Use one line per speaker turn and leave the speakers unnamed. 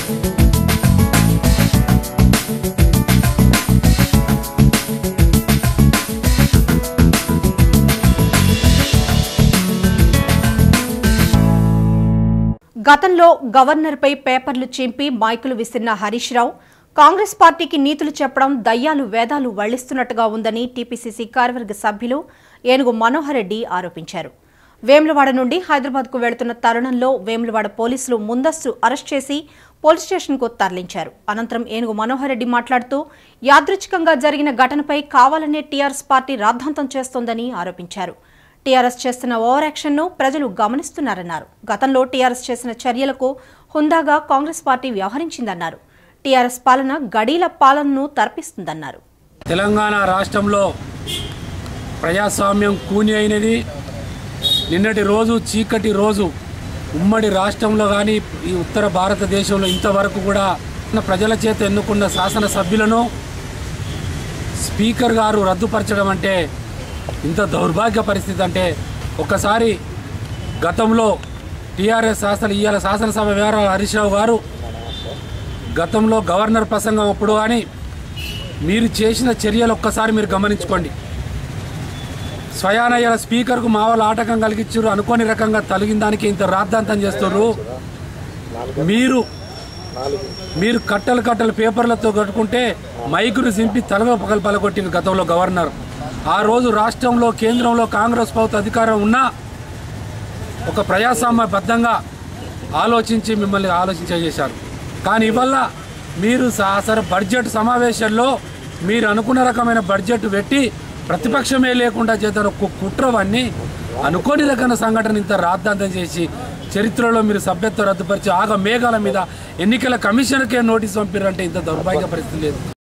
గతంలో గవర్నర్పై పేపర్లు చింపి మైకులు విసిరిన హరీష్ రావు కాంగ్రెస్ పార్టీకి నీతులు చెప్పడం దయ్యాలు వేదాలు వళ్లిస్తున్నట్టుగా ఉందని టీపీసీసీ కార్యవర్గ సభ్యులు ఏనుగు మనోహర్ రెడ్డి ఆరోపించారు వేములవాడ నుండి హైదరాబాద్కు వెళుతున్న తరుణంలో వేములవాడ పోలీసులు ముందస్తు అరెస్ట్ చేసి పోలీస్ స్టేషన్కు తరలించారు అనంతరం ఏనుగు మనోహర్ రెడ్డి మాట్లాడుతూ యాదృచ్ఛికంగా జరిగిన ఘటనపై కావాలనే టీఆర్ఎస్ పార్టీ రాద్ధాంతం చేస్తోందని ఆరోపించారు టీఆర్ఎస్ చేస్తున్న ఓవర్ యాక్షన్ను ప్రజలు గమనిస్తున్నారన్నారు గతంలో టీఆర్ఎస్ చేసిన చర్యలకు హుందాగా కాంగ్రెస్ పార్టీ వ్యవహరించిందన్నారు టీఆర్ఎస్ పాలన గడీల పాలనను తర్పిస్తుందన్నారు
తెలంగాణ రాష్ట్రంలో ప్రజాస్వామ్యం కూని అయినది నిన్నటి రోజు చీకటి రోజు ఉమ్మడి రాష్ట్రంలో కానీ ఈ ఉత్తర భారతదేశంలో ఇంతవరకు కూడా ప్రజల చేత ఎన్నుకున్న శాసనసభ్యులను స్పీకర్ గారు రద్దుపరచడం అంటే ఇంత దౌర్భాగ్య పరిస్థితి అంటే ఒక్కసారి గతంలో టీఆర్ఎస్ శాసన ఇవాళ శాసనసభ వ్యవహారాల హరీష్ రావు గారు గతంలో గవర్నర్ ప్రసంగం అప్పుడు కానీ మీరు చేసిన చర్యలు ఒక్కసారి మీరు గమనించుకోండి స్వయాన ఇలా స్పీకర్కు మా వాళ్ళు ఆటకం కలిగించారు అనుకోని రకంగా తలిగిన దానికి ఇంత రాద్ధాంతం చేస్తున్నారు మీరు మీరు కట్టలు కట్టలు పేపర్లతో కట్టుకుంటే మైకును సింపి తలవ పగలు పలగొట్టిన గతంలో గవర్నర్ ఆ రోజు రాష్ట్రంలో కేంద్రంలో కాంగ్రెస్ ప్రభుత్వ అధికారం ఉన్నా ఒక ప్రజాస్వామ్యబద్ధంగా ఆలోచించి మిమ్మల్ని ఆలోచించేశారు కానీ ఇవల్ల మీరు అసలు బడ్జెట్ సమావేశంలో మీరు అనుకున్న రకమైన బడ్జెట్ పెట్టి ప్రతిపక్షమే లేకుండా చేద్దాం ఒక కుట్రవన్నీ అనుకోని రకమైన సంఘటన ఇంత రాద్ధాంతం చేసి చరిత్రలో మీరు సభ్యత్వం రద్దుపరిచి ఆగ మేఘాల మీద ఎన్నికల కమిషన్కే నోటీస్ పంపిరంటే ఇంత దౌర్భాగ్య పరిస్థితి లేదు